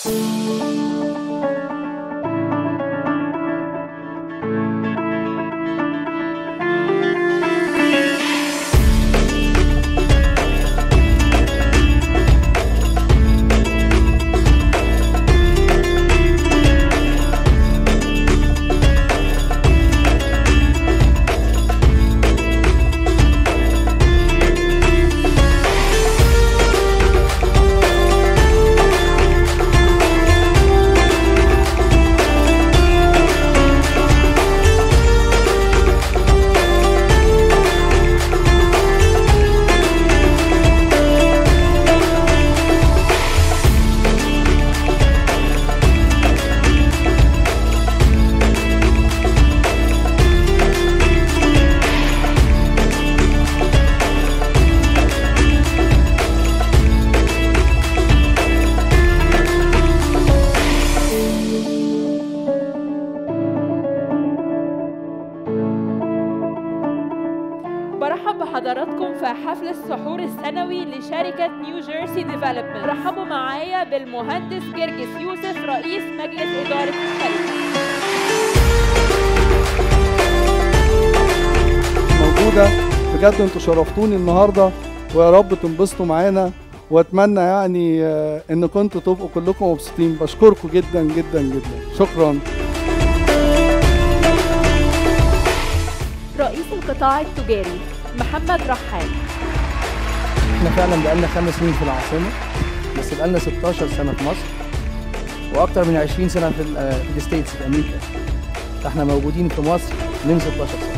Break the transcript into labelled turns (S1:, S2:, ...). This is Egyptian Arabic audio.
S1: برحب بحضراتكم في حفل السحور السنوي لشركة نيو جيرسي ديفلوبمنت رحبوا معايا بالمهندس جرجس يوسف رئيس مجلس إدارة الشركة
S2: موجوده بجد انتوا شرفتوني النهارده ويا رب تنبسطوا معانا واتمنى يعني آه، ان كنتوا تبقوا كلكم مبسوطين بشكركم جدا جدا جدا شكرا
S1: رئيس القطاع التجاري محمد رحال
S3: احنا فعلا بقالنا خمس سنين في العاصمه بس بقالنا 16 سنه في مصر واكتر من 20 سنه في ال- في الستيتس في امريكا فاحنا موجودين في مصر من 16 سنه